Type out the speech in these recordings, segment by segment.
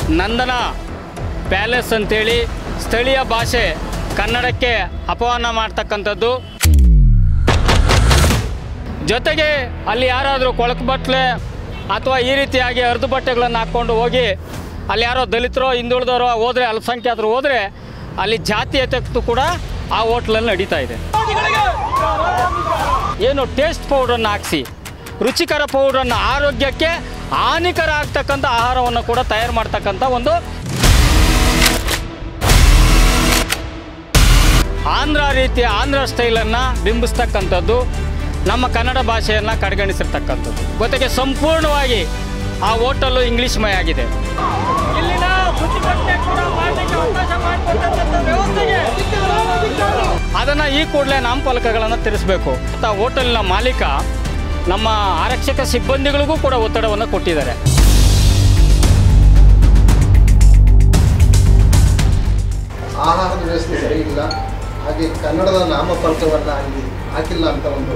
ನಂದನ palace ಅಂತೇಳಿ ಸ್ಥಳೀಯ ಭಾಷೆ ಕನ್ನಡಕ್ಕೆ ಅಪಮಾನ ಮಾಡ್ತಕ್ಕಂಥದ್ದು ಜೊತೆಗೆ ಅಲ್ಲಿ ಯಾರಾದರೂ ಕೊಳಕು ಬಟ್ಲೆ ಅಥವಾ ಈ ರೀತಿಯಾಗಿ ಅರ್ಧ ಬಟ್ಟೆಗಳನ್ನು ಹಾಕ್ಕೊಂಡು ಹೋಗಿ ಅಲ್ಲಿ ಯಾರೋ ದಲಿತರೋ ಹಿಂದುಳಿದವರೋ ಹೋದರೆ ಅಲ್ಪಸಂಖ್ಯಾತರು ಹೋದರೆ ಅಲ್ಲಿ ಜಾತೀಯತೆ ಕೂಡ ಆ ಹೋಟ್ಲಲ್ಲಿ ನಡೀತಾ ಇದೆ ಏನು ಟೇಸ್ಟ್ ಪೌಡ್ರನ್ನು ಹಾಕಿಸಿ ರುಚಿಕರ ಪೌಡ್ರನ್ನು ಆರೋಗ್ಯಕ್ಕೆ ಹಾನಿಕರ ಆಗ್ತಕ್ಕಂಥ ಆಹಾರವನ್ನು ಕೂಡ ತಯಾರು ಮಾಡ್ತಕ್ಕಂಥ ಒಂದು ಆಂಧ್ರ ರೀತಿಯ ಆಂಧ್ರ ಸ್ಟೈಲನ್ನು ಬಿಂಬಿಸ್ತಕ್ಕಂಥದ್ದು ನಮ್ಮ ಕನ್ನಡ ಭಾಷೆಯನ್ನು ಕಡೆಗಣಿಸಿರ್ತಕ್ಕಂಥದ್ದು ಜೊತೆಗೆ ಸಂಪೂರ್ಣವಾಗಿ ಆ ಹೋಟೆಲ್ಲು ಇಂಗ್ಲೀಷ್ಮಯ ಆಗಿದೆ ಇಲ್ಲಿನ ಶುಚಿಪಟ್ಟೆ ಕೂಡ ಮಾಡಲಿಕ್ಕೆ ಅವಕಾಶ ಮಾಡಿಕೊಟ್ಟಂಥ ವ್ಯವಸ್ಥೆಗೆ ಅದನ್ನು ಈ ಕೂಡಲೇ ನಾಮಫಲಕಗಳನ್ನು ತಿರ್ಸ್ಬೇಕು ಆ ಹೋಟೆಲ್ನ ಮಾಲೀಕ ನಮ್ಮ ಆರಕ್ಷಕ ಸಿಬ್ಬಂದಿಗಳಿಗೂ ಕೂಡ ಒತ್ತಡವನ್ನು ಕೊಟ್ಟಿದ್ದಾರೆ ಆಹಾರದ ವ್ಯವಸ್ಥೆ ಸರಿ ಇಲ್ಲ ಹಾಗೆ ಕನ್ನಡದ ನಾಮಫಲಕವನ್ನು ಅಲ್ಲಿ ಹಾಕಿಲ್ಲ ಅಂತ ಒಂದು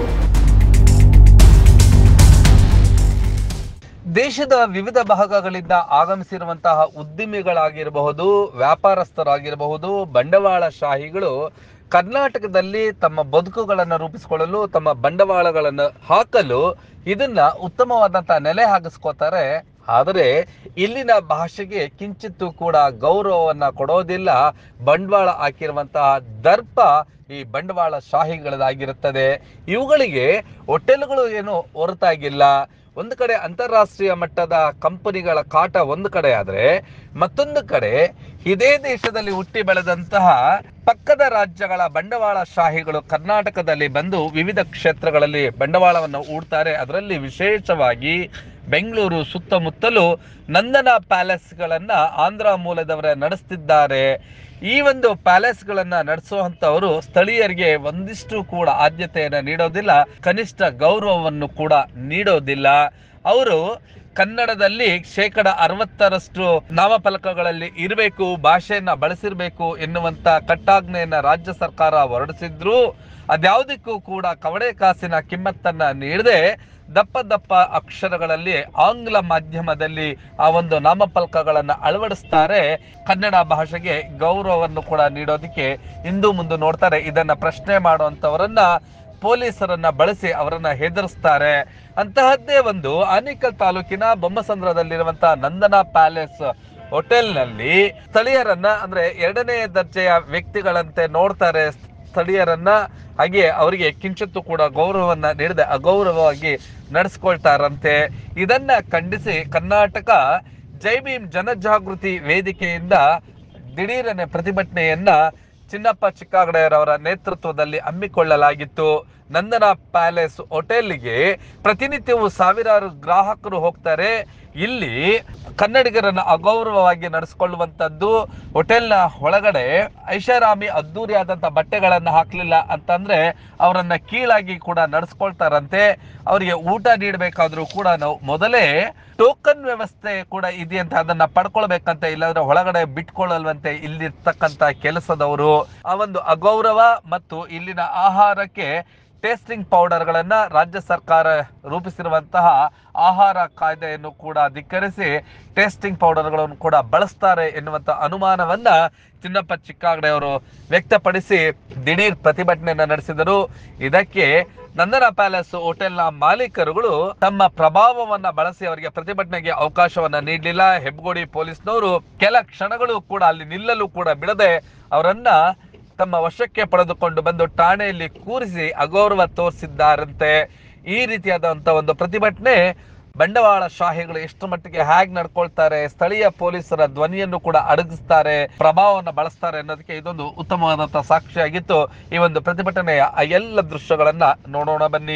ದೇಶದ ವಿವಿಧ ಭಾಗಗಳಿಂದ ಆಗಮಿಸಿರುವಂತಹ ಉದ್ಯಮಿಗಳಾಗಿರಬಹುದು ವ್ಯಾಪಾರಸ್ಥರಾಗಿರಬಹುದು ಬಂಡವಾಳಶಾಹಿಗಳು ಕರ್ನಾಟಕದಲ್ಲಿ ತಮ್ಮ ಬದುಕುಗಳನ್ನು ರೂಪಿಸಿಕೊಳ್ಳಲು ತಮ್ಮ ಬಂಡವಾಳಗಳನ್ನು ಹಾಕಲು ಇದನ್ನ ಉತ್ತಮವಾದಂತಹ ನೆಲೆ ಹಾಕಿಸ್ಕೋತಾರೆ ಆದರೆ ಇಲ್ಲಿನ ಭಾಷೆಗೆ ಕಿಂಚಿತ್ತೂ ಕೂಡ ಗೌರವವನ್ನ ಕೊಡೋದಿಲ್ಲ ಬಂಡವಾಳ ಹಾಕಿರುವಂತಹ ದರ್ಪ ಈ ಬಂಡವಾಳ ಶಾಹಿಗಳದಾಗಿರುತ್ತದೆ ಇವುಗಳಿಗೆ ಹೋಟೆಲ್ಗಳು ಏನು ಹೊರತಾಗಿಲ್ಲ ಒಂದು ಕಡೆ ಅಂತಾರಾಷ್ಟ್ರೀಯ ಮಟ್ಟದ ಕಂಪನಿಗಳ ಕಾಟ ಒಂದು ಕಡೆ ಆದ್ರೆ ಮತ್ತೊಂದು ಕಡೆ ಇದೇ ದೇಶದಲ್ಲಿ ಹುಟ್ಟಿ ಬೆಳೆದಂತಹ ಪಕ್ಕದ ರಾಜ್ಯಗಳ ಬಂಡವಾಳ ಶಾಹಿಗಳು ಕರ್ನಾಟಕದಲ್ಲಿ ಬಂದು ವಿವಿಧ ಕ್ಷೇತ್ರಗಳಲ್ಲಿ ಬಂಡವಾಳವನ್ನು ಹೂಡ್ತಾರೆ ಅದರಲ್ಲಿ ವಿಶೇಷವಾಗಿ ಬೆಂಗಳೂರು ಸುತ್ತಮುತ್ತಲೂ ನಂದನ ಪ್ಯಾಲೇಸ್ಗಳನ್ನ ಆಂಧ್ರ ಮೂಲದವರೇ ನಡೆಸ್ತಿದ್ದಾರೆ ಈ ಒಂದು ಪ್ಯಾಲೇಸ್ಗಳನ್ನ ನಡೆಸುವಂತವರು ಸ್ಥಳೀಯರಿಗೆ ಒಂದಿಷ್ಟು ಕೂಡ ಆದ್ಯತೆಯನ್ನು ನೀಡೋದಿಲ್ಲ ಕನಿಷ್ಠ ಗೌರವವನ್ನು ಕೂಡ ನೀಡೋದಿಲ್ಲ ಅವರು ಕನ್ನಡದಲ್ಲಿ ಶೇಕಡ ಅರವತ್ತರಷ್ಟು ನಾಮಫಲಕಗಳಲ್ಲಿ ಇರಬೇಕು ಭಾಷೆಯನ್ನ ಬಳಸಿರ್ಬೇಕು ಎನ್ನುವಂತ ಕಟ್ಟಾಜ್ಞೆಯನ್ನ ರಾಜ್ಯ ಸರ್ಕಾರ ಹೊರಡಿಸಿದ್ರು ಅದ್ಯಾವುದಕ್ಕೂ ಕೂಡ ಕವಡೆ ಕಾಸಿನ ಕಿಮ್ಮತ್ತನ್ನ ನೀಡದೆ ದಪ್ಪ ದಪ್ಪ ಅಕ್ಷರಗಳಲ್ಲಿ ಆಂಗ್ಲ ಮಾಧ್ಯಮದಲ್ಲಿ ಆ ಒಂದು ನಾಮಫಲಕಗಳನ್ನು ಅಳವಡಿಸ್ತಾರೆ ಕನ್ನಡ ಭಾಷೆಗೆ ಗೌರವವನ್ನು ಕೂಡ ನೀಡೋದಕ್ಕೆ ಹಿಂದೂ ಮುಂದೆ ನೋಡ್ತಾರೆ ಇದನ್ನ ಪ್ರಶ್ನೆ ಮಾಡುವಂತವರನ್ನ ಪೊಲೀಸರನ್ನ ಬಳಸಿ ಅವರನ್ನ ಹೆದರಿಸ್ತಾರೆ ಅಂತಹದ್ದೇ ಒಂದು ಆನೇಕಲ್ ತಾಲೂಕಿನ ಬೊಮ್ಮಸಂದ್ರದಲ್ಲಿರುವಂತಹ ನಂದನ ಪ್ಯಾಲೇಸ್ ಹೋಟೆಲ್ನಲ್ಲಿ ಸ್ಥಳೀಯರನ್ನ ಅಂದ್ರೆ ಎರಡನೇ ದರ್ಜೆಯ ವ್ಯಕ್ತಿಗಳಂತೆ ನೋಡ್ತಾರೆ ಸ್ಥಳೀಯರನ್ನ ಹಾಗೆ ಅವರಿಗೆ ಕಿಂಚಿತ್ತು ಕೂಡ ಗೌರವವನ್ನ ನೀಡದೆ ಅಗೌರವವಾಗಿ ನಡೆಸ್ಕೊಳ್ತಾರಂತೆ ಇದನ್ನ ಖಂಡಿಸಿ ಕರ್ನಾಟಕ ಜೈ ಭೀಮ್ ಜನಜಾಗೃತಿ ವೇದಿಕೆಯಿಂದ ದಿಢೀರನೆ ಪ್ರತಿಭಟನೆಯನ್ನ ಚಿನ್ನಪ್ಪ ಚಿಕ್ಕಾಗಡೆಯರವರ ನೇತೃತ್ವದಲ್ಲಿ ಹಮ್ಮಿಕೊಳ್ಳಲಾಗಿತ್ತು ನಂದನ ಪ್ಯಾಲೇಸ್ ಹೋಟೆಲ್ಗೆ ಪ್ರತಿನಿತ್ಯವೂ ಸಾವಿರಾರು ಗ್ರಾಹಕರು ಹೋಗ್ತಾರೆ ಇಲ್ಲಿ ಕನ್ನಡಿಗರನ್ನ ಅಗೌರವವಾಗಿ ನಡೆಸ್ಕೊಳ್ಳುವಂಥದ್ದು ಹೋಟೆಲ್ನ ಒಳಗಡೆ ಐಷಾರಾಮಿ ಅದ್ದೂರಿಯಾದಂಥ ಬಟ್ಟೆಗಳನ್ನ ಹಾಕ್ಲಿಲ್ಲ ಅಂತಂದ್ರೆ ಅವರನ್ನ ಕೀಳಾಗಿ ಕೂಡ ನಡೆಸ್ಕೊಳ್ತಾರಂತೆ ಅವರಿಗೆ ಊಟ ನೀಡಬೇಕಾದ್ರೂ ಕೂಡ ನಾವು ಮೊದಲೇ ಟೋಕನ್ ವ್ಯವಸ್ಥೆ ಕೂಡ ಇದೆಯಂತ ಅದನ್ನ ಪಡ್ಕೊಳ್ಬೇಕಂತ ಇಲ್ಲಾಂದ್ರೆ ಒಳಗಡೆ ಬಿಟ್ಕೊಳ್ಳಲ್ವಂತೆ ಇಲ್ಲಿರ್ತಕ್ಕಂತ ಕೆಲಸದವರು ಆ ಒಂದು ಅಗೌರವ ಮತ್ತು ಇಲ್ಲಿನ ಆಹಾರಕ್ಕೆ ಟೇಸ್ಟಿಂಗ್ ಪೌಡರ್ಗಳನ್ನ ರಾಜ್ಯ ಸರ್ಕಾರ ರೂಪಿಸಿರುವಂತಹ ಆಹಾರ ಕಾಯ್ದೆಯನ್ನು ಕೂಡ ಧಿಕ್ಕರಿಸಿ ಟೇಸ್ಟಿಂಗ್ ಪೌಡರ್ಗಳನ್ನು ಕೂಡ ಬಳಸ್ತಾರೆ ಎನ್ನುವಂತ ಅನುಮಾನವನ್ನ ಚಿನ್ನಪ್ಪ ಚಿಕ್ಕಾಗಡೆ ಅವರು ವ್ಯಕ್ತಪಡಿಸಿ ದಿಢೀರ್ ಪ್ರತಿಭಟನೆಯನ್ನ ನಡೆಸಿದರು ಇದಕ್ಕೆ ನಂದನ ಪ್ಯಾಲೇಸ್ ಹೋಟೆಲ್ನ ಮಾಲೀಕರುಗಳು ತಮ್ಮ ಪ್ರಭಾವವನ್ನ ಬಳಸಿ ಅವರಿಗೆ ಪ್ರತಿಭಟನೆಗೆ ಅವಕಾಶವನ್ನ ನೀಡಲಿಲ್ಲ ಹೆಬ್ಗೋಡಿ ಪೊಲೀಸ್ನವರು ಕೆಲ ಕ್ಷಣಗಳು ಕೂಡ ಅಲ್ಲಿ ನಿಲ್ಲಲು ಕೂಡ ಬಿಡದೆ ಅವರನ್ನ ತಮ್ಮ ವಶಕ್ಕೆ ಪಡೆದುಕೊಂಡು ಬಂದು ಠಾಣೆಯಲ್ಲಿ ಕೂರಿಸಿ ಅಗೌರವ ತೋರಿಸಿದ್ದಾರಂತೆ ಈ ರೀತಿಯಾದಂತ ಒಂದು ಪ್ರತಿಭಟನೆ ಬಂಡವಾಳ ಶಾಹಿಗಳು ಎಷ್ಟು ಮಟ್ಟಿಗೆ ಹ್ಯಾಗ್ ನಡ್ಕೊಳ್ತಾರೆ ಸ್ಥಳೀಯ ಪೊಲೀಸರ ಧ್ವನಿಯನ್ನು ಕೂಡ ಅಡಗಿಸ್ತಾರೆ ಪ್ರಭಾವವನ್ನು ಬಳಸ್ತಾರೆ ಅನ್ನೋದಕ್ಕೆ ಇದೊಂದು ಉತ್ತಮವಾದಂತಹ ಸಾಕ್ಷಿಯಾಗಿತ್ತು ಈ ಒಂದು ಪ್ರತಿಭಟನೆಯ ಆ ಎಲ್ಲ ದೃಶ್ಯಗಳನ್ನ ನೋಡೋಣ ಬನ್ನಿ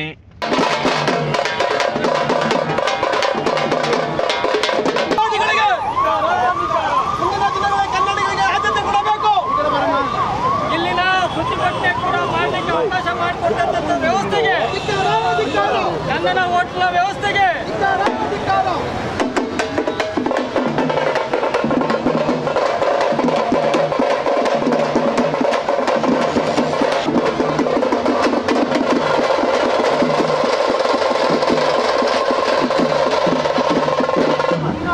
ಇಲ್ಲಿನ ಶುಚಿಪಟ್ಟೆ ಕೂಡ ಮಾಡಲಿಕ್ಕೆ ಅವಕಾಶ ಮಾಡಿಕೊಟ್ಟಂಥ ವ್ಯವಸ್ಥೆಗೆ ಕನ್ನಡ ಹೋಟ್ಲ ವ್ಯವಸ್ಥೆಗೆ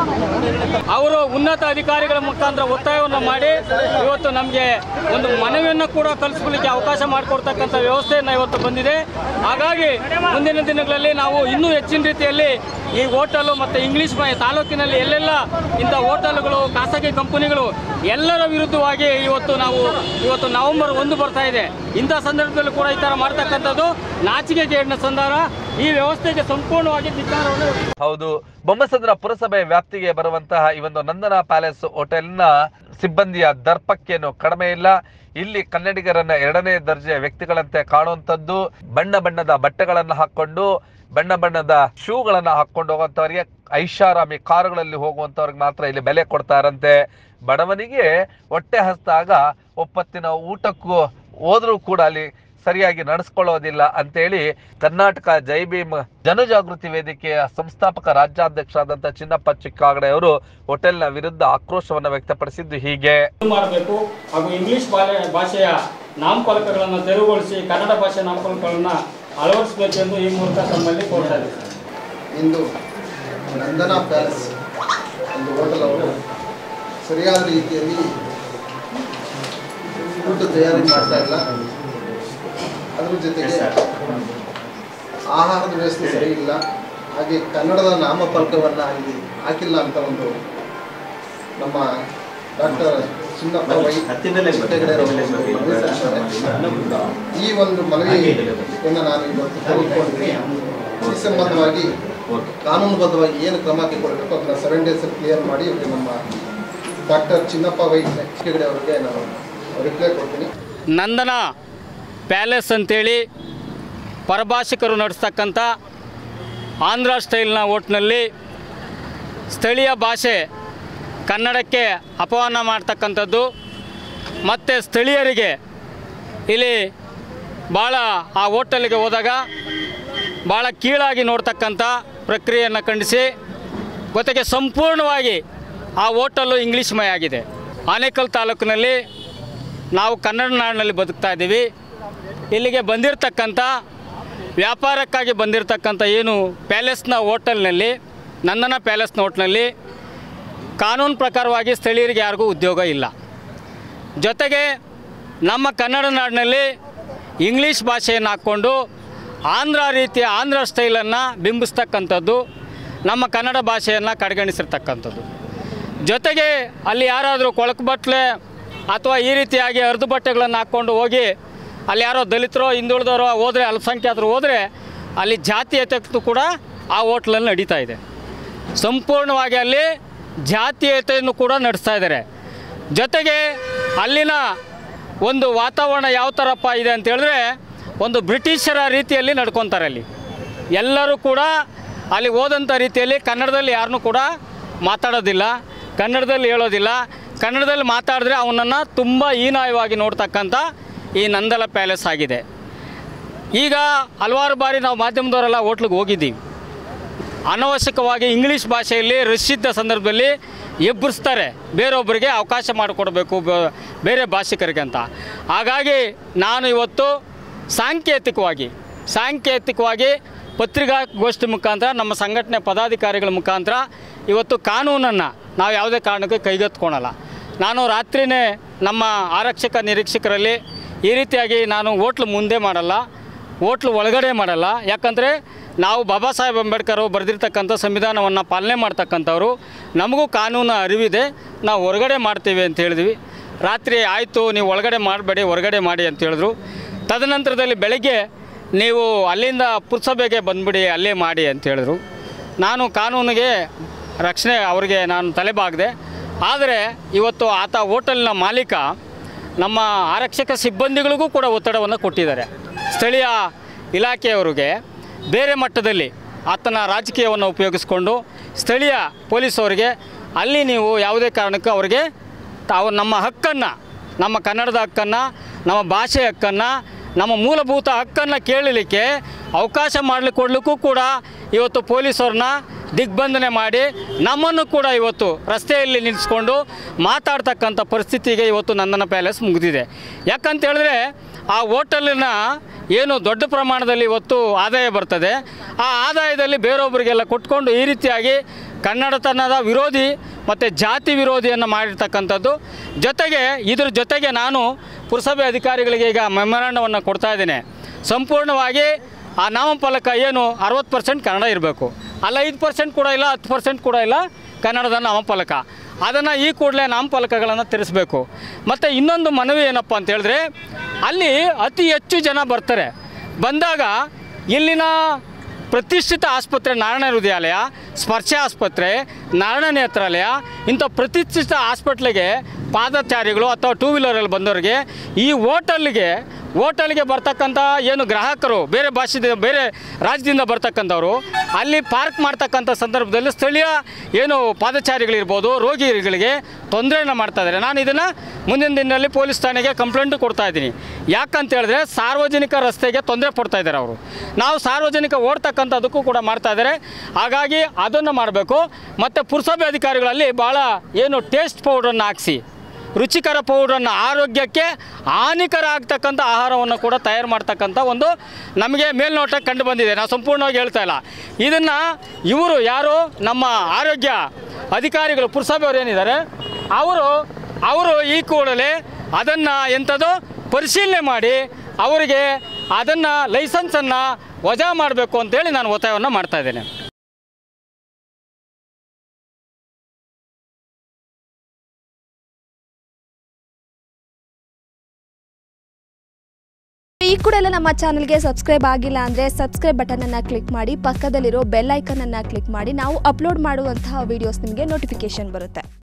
ಅವರು ಉನ್ನತ ಅಧಿಕಾರಿಗಳ ಮುಖಾಂತರ ಒತ್ತಾಯವನ್ನು ಮಾಡಿ ಇವತ್ತು ನಮಗೆ ಒಂದು ಮನವಿಯನ್ನು ಕೂಡ ಕಲಿಸ್ಕೊಳ್ಳಿಕ್ಕೆ ಅವಕಾಶ ಮಾಡಿಕೊಡ್ತಕ್ಕಂಥ ವ್ಯವಸ್ಥೆಯನ್ನು ಇವತ್ತು ಬಂದಿದೆ ಹಾಗಾಗಿ ಮುಂದಿನ ದಿನಗಳಲ್ಲಿ ನಾವು ಇನ್ನೂ ಹೆಚ್ಚಿನ ರೀತಿಯಲ್ಲಿ ಈ ಹೋಟೆಲು ಮತ್ತು ಇಂಗ್ಲೀಷ್ ಮಯ ತಾಲೂಕಿನಲ್ಲಿ ಎಲ್ಲೆಲ್ಲ ಇಂಥ ಹೋಟೆಲ್ಗಳು ಖಾಸಗಿ ಕಂಪನಿಗಳು ಎಲ್ಲರ ವಿರುದ್ಧವಾಗಿ ಇವತ್ತು ನಾವು ಇವತ್ತು ನವೆಂಬರ್ ಒಂದು ಬರ್ತಾ ಇದೆ ಇಂಥ ಸಂದರ್ಭದಲ್ಲೂ ಕೂಡ ಈ ಥರ ಮಾಡ್ತಕ್ಕಂಥದ್ದು ನಾಚಿಕೆಗೇಡಿನ ಸಂಧಾನ ಈ ವ್ಯವಸ್ಥೆಗೆ ಸಂಪೂರ್ಣವಾಗಿ ಧಿಕ್ಕಾರವನ್ನು ಹೌದು ಬೊಮ್ಮಸಂದ್ರ ಪುರಸಭೆ ವ್ಯಾಪ್ತಿಗೆ ಬರುವಂತಹ ಈ ಒಂದು ನಂದನ ಪ್ಯಾಲೇಸ್ ಹೋಟೆಲ್ನ ಸಿಬ್ಬಂದಿಯ ದರ್ಪಕ್ಕೇನು ಕಡಿಮೆ ಇಲ್ಲ ಇಲ್ಲಿ ಕನ್ನಡಿಗರನ್ನ ಎರಡನೇ ದರ್ಜೆಯ ವ್ಯಕ್ತಿಗಳಂತೆ ಕಾಣುವಂಥದ್ದು ಬಣ್ಣ ಬಣ್ಣದ ಬಟ್ಟೆಗಳನ್ನ ಹಾಕೊಂಡು ಬಣ್ಣ ಬಣ್ಣದ ಶೂಗಳನ್ನ ಹಾಕೊಂಡು ಹೋಗುವಂತವರಿಗೆ ಐಷಾರಾಮಿ ಕಾರುಗಳಲ್ಲಿ ಹೋಗುವಂತವ್ರಿಗೆ ಮಾತ್ರ ಇಲ್ಲಿ ಬೆಲೆ ಕೊಡ್ತಾರಂತೆ ಬಡವನಿಗೆ ಹೊಟ್ಟೆ ಹಸ್ದಾಗ ಒಪ್ಪತ್ತಿನ ಊಟಕ್ಕೂ ಹೋದ್ರೂ ಕೂಡ ಅಲ್ಲಿ ಸರಿಯಾಗಿ ನಡೆಸ್ಕೊಳ್ಳೋದಿಲ್ಲ ಅಂತೇಳಿ ಕರ್ನಾಟಕ ಜೈ ಭೀಮ್ ಜನಜಾಗೃತಿ ವೇದಿಕೆಯ ಸಂಸ್ಥಾಪಕ ರಾಜ್ಯಾಧ್ಯಕ್ಷರಾದಂಥ ಚಿನ್ನಪ್ಪ ಚಿಕ್ಕಾಗಡೆ ಅವರು ಹೋಟೆಲ್ನ ವಿರುದ್ಧ ಆಕ್ರೋಶವನ್ನು ವ್ಯಕ್ತಪಡಿಸಿದ್ದು ಹೀಗೆ ಮಾಡಬೇಕು ಹಾಗೂ ಇಂಗ್ಲಿಷ್ ಬಾಲೆ ಭಾಷೆಯ ನಾಮಫಲಕಗಳನ್ನು ತೆರವುಗೊಳಿಸಿ ಕನ್ನಡ ಭಾಷೆ ನಾಮಫಲಕಗಳನ್ನು ಅಳವಡಿಸಬೇಕೆಂದು ಈ ಮೂಲಕ ತಮ್ಮಲ್ಲಿ ಕೋರ್ತಾ ಇದ್ದೀವಿ ಇಂದು ನಂದನಾ ಪ್ಯಾಲೇಸ್ ಒಂದು ಹೋಟೆಲ್ ಅವರು ಸರಿಯಾದ ರೀತಿಯಲ್ಲಿ ಊಟ ತಯಾರಿ ಮಾಡ್ತಾ ಇಲ್ಲ ಅದ್ರ ಜೊತೆಗೆ ಆಹಾರದ ವ್ಯವಸ್ಥೆ ಸರಿ ಇಲ್ಲ ಹಾಗೆ ಕನ್ನಡದ ನಾಮಫಲಕವನ್ನು ಇಲ್ಲಿ ಹಾಕಿಲ್ಲ ಅಂತ ಒಂದು ನಮ್ಮ ಡಾಕ್ಟರ್ ಚಿನ್ನಪ್ಪ ವೈ ಚಿಟ್ಟೆಗಡೆಯವರು ಮನವಿ ಸಲ್ಲಿಸಿದ್ದಾರೆ. ಈ ಒಂದು ಮನವಿಯನ್ನು ನಾನು ಇವತ್ತು ತೆಗೆದುಕೊಂಡಿದ್ದೀನಿ ಈ ಸಂಬಂಧವಾಗಿ ಕಾನೂನುಬದ್ಧವಾಗಿ ಏನು ಕ್ರಮ ಕೈಗೊಳ್ಳಬೇಕು ಅದನ್ನ ಸೆವೆನ್ ಡೇಸ್ ಕ್ಲಿಯರ್ ಮಾಡಿ ಇವತ್ತು ನಮ್ಮ ಡಾಕ್ಟರ್ ಚಿನ್ನಪ್ಪ ವೈ ಚಿಕ್ಕಗಡೆ ಅವರಿಗೆ ನಾನು ರಿಪ್ಲೈ ಕೊಡ್ತೀನಿ ನಂದನ ಪ್ಯಾಲೇಸ್ ಅಂತೇಳಿ ಪರಭಾಷಿಕರು ನಡೆಸ್ತಕ್ಕಂಥ ಆಂಧ್ರ ಸ್ಟೈಲ್ನ ಓಟ್ನಲ್ಲಿ ಸ್ಥಳೀಯ ಭಾಷೆ ಕನ್ನಡಕ್ಕೆ ಅಪಮಾನ ಮಾಡ್ತಕ್ಕಂಥದ್ದು ಮತ್ತು ಸ್ಥಳೀಯರಿಗೆ ಇಲ್ಲಿ ಭಾಳ ಆ ಹೋಟೆಲ್ಗೆ ಹೋದಾಗ ಭಾಳ ಕೀಳಾಗಿ ನೋಡ್ತಕ್ಕಂಥ ಪ್ರಕ್ರಿಯೆಯನ್ನು ಖಂಡಿಸಿ ಜೊತೆಗೆ ಸಂಪೂರ್ಣವಾಗಿ ಆ ಹೋಟೆಲ್ಲು ಇಂಗ್ಲೀಷ್ಮಯ ಆಗಿದೆ ಆನೇಕಲ್ ತಾಲೂಕಿನಲ್ಲಿ ನಾವು ಕನ್ನಡ ನಾಡಿನಲ್ಲಿ ಬದುಕ್ತಾ ಇದ್ದೀವಿ ಇಲ್ಲಿಗೆ ಬಂದಿರತಕ್ಕಂಥ ವ್ಯಾಪಾರಕ್ಕಾಗಿ ಬಂದಿರತಕ್ಕಂಥ ಏನು ಪ್ಯಾಲೇಸ್ನ ಹೋಟೆಲ್ನಲ್ಲಿ ನಂದನ ಪ್ಯಾಲೇಸ್ನ ಹೋಟ್ಲಲ್ಲಿ ಕಾನೂನು ಪ್ರಕಾರವಾಗಿ ಸ್ಥಳೀಯರಿಗೆ ಯಾರಿಗೂ ಉದ್ಯೋಗ ಇಲ್ಲ ಜೊತೆಗೆ ನಮ್ಮ ಕನ್ನಡ ನಾಡಿನಲ್ಲಿ ಇಂಗ್ಲೀಷ್ ಭಾಷೆಯನ್ನು ಹಾಕ್ಕೊಂಡು ಆಂಧ್ರ ರೀತಿಯ ಆಂಧ್ರ ಸ್ಟೈಲನ್ನು ಬಿಂಬಿಸ್ತಕ್ಕಂಥದ್ದು ನಮ್ಮ ಕನ್ನಡ ಭಾಷೆಯನ್ನು ಕಡೆಗಣಿಸಿರ್ತಕ್ಕಂಥದ್ದು ಜೊತೆಗೆ ಅಲ್ಲಿ ಯಾರಾದರೂ ಕೊಳಕು ಬಟ್ಲೆ ಅಥವಾ ಈ ರೀತಿಯಾಗಿ ಅರ್ಧ ಬಟ್ಟೆಗಳನ್ನು ಹಾಕ್ಕೊಂಡು ಹೋಗಿ ಅಲ್ಲಿ ಯಾರೋ ದಲಿತರೋ ಹಿಂದುಳಿದವರೋ ಹೋದರೆ ಅಲ್ಪಸಂಖ್ಯಾತರು ಹೋದರೆ ಅಲ್ಲಿ ಜಾತೀಯತೆ ಕೂಡ ಆ ಹೋಟ್ಲಲ್ಲಿ ನಡೀತಾ ಇದೆ ಸಂಪೂರ್ಣವಾಗಿ ಅಲ್ಲಿ ಜಾತೀಯತೆಯನ್ನು ಕೂಡ ನಡೆಸ್ತಾ ಇದ್ದಾರೆ ಜೊತೆಗೆ ಅಲ್ಲಿನ ಒಂದು ವಾತಾವರಣ ಯಾವ ಥರಪ್ಪ ಇದೆ ಅಂತ ಹೇಳಿದ್ರೆ ಒಂದು ಬ್ರಿಟಿಷರ ರೀತಿಯಲ್ಲಿ ನಡ್ಕೊತಾರೆ ಅಲ್ಲಿ ಎಲ್ಲರೂ ಕೂಡ ಅಲ್ಲಿ ಹೋದಂಥ ರೀತಿಯಲ್ಲಿ ಕನ್ನಡದಲ್ಲಿ ಯಾರನ್ನೂ ಕೂಡ ಮಾತಾಡೋದಿಲ್ಲ ಕನ್ನಡದಲ್ಲಿ ಹೇಳೋದಿಲ್ಲ ಕನ್ನಡದಲ್ಲಿ ಮಾತಾಡಿದ್ರೆ ಅವನನ್ನು ತುಂಬ ಹೀನಾಯವಾಗಿ ನೋಡ್ತಕ್ಕಂಥ ಈ ನಂದಲ ಪ್ಯಾಲೇಸ್ ಆಗಿದೆ ಈಗ ಹಲವಾರು ಬಾರಿ ನಾವು ಮಾಧ್ಯಮದವರೆಲ್ಲ ಹೋಟ್ಲಿಗೆ ಹೋಗಿದ್ದೀವಿ ಅನವಶ್ಯಕವಾಗಿ ಇಂಗ್ಲೀಷ್ ಭಾಷೆಯಲ್ಲಿ ರಶಿದ್ದ ಸಂದರ್ಭದಲ್ಲಿ ಎಬ್ಬರಿಸ್ತಾರೆ ಬೇರೊಬ್ಬರಿಗೆ ಅವಕಾಶ ಮಾಡಿಕೊಡ್ಬೇಕು ಬ- ಬೇರೆ ಭಾಷಿಕರಿಗೆ ಅಂತ ಹಾಗಾಗಿ ನಾನು ಇವತ್ತು ಸಾಂಕೇತಿಕವಾಗಿ ಸಾಂಕೇತಿಕವಾಗಿ ಪತ್ರಿಕಾಗೋಷ್ಠಿ ಮುಖಾಂತರ ನಮ್ಮ ಸಂಘಟನೆ ಪದಾಧಿಕಾರಿಗಳ ಮುಖಾಂತರ ಇವತ್ತು ಕಾನೂನನ್ನು ನಾವು ಯಾವುದೇ ಕಾರಣಕ್ಕೂ ಕೈಗೆತ್ಕೊಳಲ್ಲ ನಾನು ರಾತ್ರಿನೇ ನಮ್ಮ ಆರಕ್ಷಕ ನಿರೀಕ್ಷಕರಲ್ಲಿ ಈ ರೀತಿಯಾಗಿ ನಾನು ಹೋಟ್ಲು ಮುಂದೆ ಮಾಡಲ್ಲ ಹೋಟ್ಲು ಒಳಗಡೆ ಮಾಡಲ್ಲ ಯಾಕಂದರೆ ನಾವು ಬಾಬಾ ಸಾಹೇಬ್ ಅಂಬೇಡ್ಕರ್ ಬರೆದಿರ್ತಕ್ಕಂಥ ಸಂವಿಧಾನವನ್ನು ಪಾಲನೆ ಮಾಡ್ತಕ್ಕಂಥವ್ರು ನಮಗೂ ಕಾನೂನು ಅರಿವಿದೆ ನಾವು ಹೊರಗಡೆ ಮಾಡ್ತೀವಿ ಅಂತ ಹೇಳಿದ್ವಿ ರಾತ್ರಿ ಆಯಿತು ನೀವು ಒಳಗಡೆ ಮಾಡಬೇಡಿ ಹೊರಗಡೆ ಮಾಡಿ ಅಂತ ಹೇಳಿದ್ರು ತದನಂತರದಲ್ಲಿ ಬೆಳಗ್ಗೆ ನೀವು ಅಲ್ಲಿಂದ ಪುರಸಭೆಗೆ ಬಂದುಬಿಡಿ ಅಲ್ಲೇ ಮಾಡಿ ಅಂತ ಹೇಳಿದ್ರು ನಾನು ಕಾನೂನಿಗೆ ರಕ್ಷಣೆ ಅವರಿಗೆ ನಾನು ತಲೆಬಾಗದೆ ಆದರೆ ಇವತ್ತು ಆತ ಹೋಟೆಲ್ನ ಮಾಲೀಕ ನಮ್ಮ ಆರಕ್ಷಕ ಸಿಬ್ಬಂದಿಗಳಿಗೂ ಕೂಡ ಒತ್ತಡವನ್ನು ಕೊಟ್ಟಿದ್ದಾರೆ ಸ್ಥಳೀಯ ಇಲಾಖೆಯವರಿಗೆ ಬೇರೆ ಮಟ್ಟದಲ್ಲಿ ಆತನ ರಾಜಕೀಯವನ್ನು ಉಪಯೋಗಿಸ್ಕೊಂಡು ಸ್ಥಳೀಯ ಪೊಲೀಸವರಿಗೆ ಅಲ್ಲಿ ನೀವು ಯಾವುದೇ ಕಾರಣಕ್ಕೂ ಅವರಿಗೆ ತಾವು ನಮ್ಮ ಹಕ್ಕನ್ನು ನಮ್ಮ ಕನ್ನಡದ ಹಕ್ಕನ್ನು ನಮ್ಮ ಭಾಷೆ ಹಕ್ಕನ್ನು ನಮ್ಮ ಮೂಲಭೂತ ಹಕ್ಕನ್ನು ಕೇಳಲಿಕ್ಕೆ ಅವಕಾಶ ಮಾಡಲಿಕ್ಕೆ ಕೊಡಲಿಕ್ಕೂ ಕೂಡ ಇವತ್ತು ಪೊಲೀಸವ್ರನ್ನ ದಿಗ್ಬಂಧನೆ ಮಾಡಿ ನಮ್ಮನ್ನು ಕೂಡ ಇವತ್ತು ರಸ್ತೆಯಲ್ಲಿ ನಿಲ್ಲಿಸ್ಕೊಂಡು ಮಾತಾಡ್ತಕ್ಕಂಥ ಪರಿಸ್ಥಿತಿಗೆ ಇವತ್ತು ನಂದನ ಪ್ಯಾಲೇಸ್ ಮುಗಿದಿದೆ ಯಾಕಂತ ಹೇಳಿದ್ರೆ ಆ ಹೋಟೆಲಿನ ಏನು ದೊಡ್ಡ ಪ್ರಮಾಣದಲ್ಲಿ ಇವತ್ತು ಆದಾಯ ಬರ್ತದೆ ಆ ಆದಾಯದಲ್ಲಿ ಬೇರೊಬ್ಬರಿಗೆಲ್ಲ ಕೊಟ್ಕೊಂಡು ಈ ರೀತಿಯಾಗಿ ಕನ್ನಡತನದ ವಿರೋಧಿ ಮತ್ತು ಜಾತಿ ವಿರೋಧಿಯನ್ನು ಮಾಡಿರ್ತಕ್ಕಂಥದ್ದು ಜೊತೆಗೆ ಇದ್ರ ಜೊತೆಗೆ ನಾನು ಪುರಸಭೆ ಅಧಿಕಾರಿಗಳಿಗೆ ಈಗ ಮೆಮೊರಾಂಡವನ್ನು ಕೊಡ್ತಾ ಇದ್ದೇನೆ ಸಂಪೂರ್ಣವಾಗಿ ಆ ನಾಮಫಲಕ ಏನು ಅರವತ್ತು ಪರ್ಸೆಂಟ್ ಕನ್ನಡ ಇರಬೇಕು ಅಲ್ಲ ಐದು ಪರ್ಸೆಂಟ್ ಕೂಡ ಇಲ್ಲ ಹತ್ತು ಪರ್ಸೆಂಟ್ ಕೂಡ ಇಲ್ಲ ಕನ್ನಡದ ನಾಮಫಲಕ ಅದನ್ನು ಈ ಕೂಡಲೇ ನಾಮಫಲಕಗಳನ್ನು ತಿರ್ಸ್ಬೇಕು ಮತ್ತು ಇನ್ನೊಂದು ಮನವಿ ಏನಪ್ಪ ಅಂತ ಹೇಳಿದ್ರೆ ಅಲ್ಲಿ ಅತಿ ಹೆಚ್ಚು ಜನ ಬರ್ತಾರೆ ಬಂದಾಗ ಇಲ್ಲಿನ ಪ್ರತಿಷ್ಠಿತ ಆಸ್ಪತ್ರೆ ನಾರಾಯಣ ಹೃದಯಾಲಯ ಸ್ಪರ್ಶ ಆಸ್ಪತ್ರೆ ನಾರಾಯಣ ನೇತ್ರಾಲಯ ಇಂಥ ಪ್ರತಿಷ್ಠಿತ ಹಾಸ್ಪಿಟ್ಲಿಗೆ ಪಾದಚಾರಿಗಳು ಅಥವಾ ಟೂ ವೀಲರಲ್ಲಿ ಬಂದವರಿಗೆ ಈ ಹೋಟೆಲ್ಗೆ ಹೋಟೆಲ್ಗೆ ಬರ್ತಕ್ಕಂಥ ಏನು ಗ್ರಾಹಕರು ಬೇರೆ ಭಾಷೆ ಬೇರೆ ರಾಜ್ಯದಿಂದ ಬರ್ತಕ್ಕಂಥವ್ರು ಅಲ್ಲಿ ಪಾರ್ಕ್ ಮಾಡ್ತಕ್ಕಂಥ ಸಂದರ್ಭದಲ್ಲಿ ಸ್ಥಳೀಯ ಏನು ಪಾದಚಾರಿಗಳಿರ್ಬೋದು ರೋಗಿಗಳಿಗೆ ತೊಂದರೆಯನ್ನು ಮಾಡ್ತಾ ಇದ್ದಾರೆ ನಾನು ಇದನ್ನು ಮುಂದಿನ ದಿನದಲ್ಲಿ ಪೊಲೀಸ್ ಠಾಣೆಗೆ ಕಂಪ್ಲೇಂಟು ಕೊಡ್ತಾ ಇದ್ದೀನಿ ಯಾಕಂತ ಹೇಳಿದ್ರೆ ಸಾರ್ವಜನಿಕ ರಸ್ತೆಗೆ ತೊಂದರೆ ಕೊಡ್ತಾ ಇದ್ದಾರೆ ಅವರು ನಾವು ಸಾರ್ವಜನಿಕ ಓಡ್ತಕ್ಕಂಥದ್ದಕ್ಕೂ ಕೂಡ ಮಾಡ್ತಾ ಇದ್ದಾರೆ ಹಾಗಾಗಿ ಅದನ್ನು ಮಾಡಬೇಕು ಮತ್ತು ಪುರಸಭೆ ಅಧಿಕಾರಿಗಳಲ್ಲಿ ಭಾಳ ಏನು ಟೇಸ್ಟ್ ಪೌಡ್ರನ್ನು ಹಾಕ್ಸಿ ರುಚಿಕರ ಪೌಡ್ರನ್ನು ಆರೋಗ್ಯಕ್ಕೆ ಹಾನಿಕರ ಆಗ್ತಕ್ಕಂಥ ಆಹಾರವನ್ನು ಕೂಡ ತಯಾರು ಮಾಡ್ತಕ್ಕಂಥ ಒಂದು ನಮಗೆ ಮೇಲ್ನೋಟಕ್ಕೆ ಕಂಡು ಬಂದಿದೆ ನಾವು ಸಂಪೂರ್ಣವಾಗಿ ಹೇಳ್ತಾ ಇಲ್ಲ ಇದನ್ನು ಇವರು ಯಾರು ನಮ್ಮ ಆರೋಗ್ಯ ಅಧಿಕಾರಿಗಳು ಪುರಸಭೆಯವರು ಏನಿದ್ದಾರೆ ಅವರು ಅವರು ಈ ಕೂಡಲೇ ಅದನ್ನು ಎಂಥದ್ದು ಪರಿಶೀಲನೆ ಮಾಡಿ ಅವರಿಗೆ ಅದನ್ನು ಲೈಸೆನ್ಸನ್ನು ವಜಾ ಮಾಡಬೇಕು ಅಂತೇಳಿ ನಾನು ಒತ್ತಾಯವನ್ನು ಮಾಡ್ತಾ ಇದ್ದೇನೆ ಈ ಕೂಡ ಎಲ್ಲ ನಮ್ಮ ಚಾನಲ್ಗೆ ಸಬ್ಸ್ಕ್ರೈಬ್ ಆಗಿಲ್ಲ ಅಂದರೆ ಸಬ್ಸ್ಕ್ರೈಬ್ ಬಟನನ್ನು ಕ್ಲಿಕ್ ಮಾಡಿ ಪಕ್ಕದಲ್ಲಿರೋ ಬೆಲ್ ಐಕನನ್ನು ಕ್ಲಿಕ್ ಮಾಡಿ ನಾವು ಅಪ್ಲೋಡ್ ಮಾಡುವಂತಹ ವೀಡಿಯೋಸ್ ನಿಮಗೆ ನೋಟಿಫಿಕೇಶನ್ ಬರುತ್ತೆ